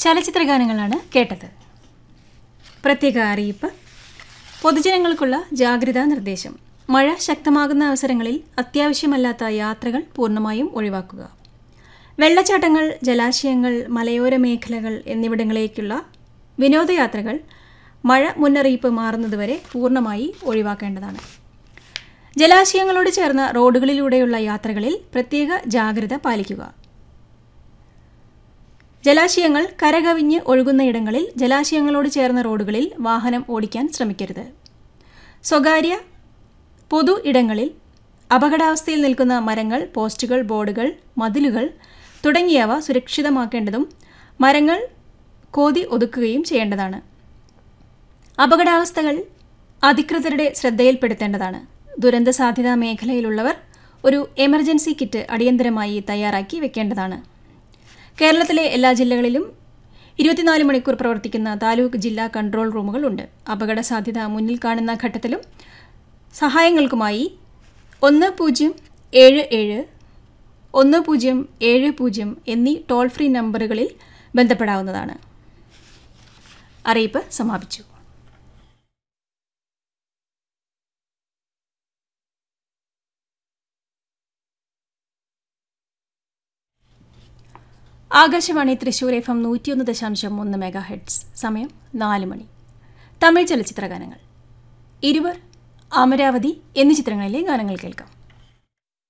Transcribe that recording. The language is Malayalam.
ചലച്ചിത്ര ഗാനങ്ങളാണ് കേട്ടത് പ്രത്യേക അറിയിപ്പ് പൊതുജനങ്ങൾക്കുള്ള ജാഗ്രതാ നിർദ്ദേശം മഴ ശക്തമാകുന്ന അവസരങ്ങളിൽ അത്യാവശ്യമല്ലാത്ത യാത്രകൾ പൂർണ്ണമായും ഒഴിവാക്കുക വെള്ളച്ചാട്ടങ്ങൾ ജലാശയങ്ങൾ മലയോര മേഖലകൾ എന്നിവിടങ്ങളിലേക്കുള്ള വിനോദയാത്രകൾ മഴ മുന്നറിയിപ്പ് മാറുന്നതുവരെ പൂർണ്ണമായി ഒഴിവാക്കേണ്ടതാണ് ജലാശയങ്ങളോട് ചേർന്ന റോഡുകളിലൂടെയുള്ള യാത്രകളിൽ പ്രത്യേക ജാഗ്രത പാലിക്കുക ജലാശയങ്ങൾ കരകവിഞ്ഞ് ഒഴുകുന്ന ഇടങ്ങളിൽ ജലാശയങ്ങളോട് ചേർന്ന റോഡുകളിൽ വാഹനം ഓടിക്കാൻ ശ്രമിക്കരുത് സ്വകാര്യ പൊതു ഇടങ്ങളിൽ അപകടാവസ്ഥയിൽ നിൽക്കുന്ന മരങ്ങൾ പോസ്റ്റുകൾ ബോർഡുകൾ മതിലുകൾ തുടങ്ങിയവ സുരക്ഷിതമാക്കേണ്ടതും മരങ്ങൾ കോതി ഒതുക്കുകയും ചെയ്യേണ്ടതാണ് അപകടാവസ്ഥകൾ അധികൃതരുടെ ശ്രദ്ധയിൽപ്പെടുത്തേണ്ടതാണ് ദുരന്ത സാധ്യതാ മേഖലയിലുള്ളവർ ഒരു എമർജൻസി കിറ്റ് അടിയന്തരമായി തയ്യാറാക്കി വെക്കേണ്ടതാണ് കേരളത്തിലെ എല്ലാ ജില്ലകളിലും ഇരുപത്തിനാല് മണിക്കൂർ പ്രവർത്തിക്കുന്ന താലൂക്ക് ജില്ലാ കൺട്രോൾ റൂമുകൾ ഉണ്ട് അപകട സാധ്യത മുന്നിൽ കാണുന്ന ഘട്ടത്തിലും സഹായങ്ങൾക്കുമായി ഒന്ന് പൂജ്യം ഏഴ് ഏഴ് ഒന്ന് പൂജ്യം ഏഴ് പൂജ്യം എന്നീ ടോൾ ഫ്രീ നമ്പറുകളിൽ ബന്ധപ്പെടാവുന്നതാണ് അറിയിപ്പ് സമാപിച്ചു ആകാശവാണി തൃശൂർ എഫ് എം നൂറ്റിയൊന്ന് ദശാംശം ഒന്ന് മെഗാ ഹെഡ്സ് സമയം നാല് മണി തമിഴ് ചലച്ചിത്ര ഗാനങ്ങൾ ഇരുവർ അമരാവതി എന്നീ ചിത്രങ്ങളിലെ ഗാനങ്ങൾ കേൾക്കാം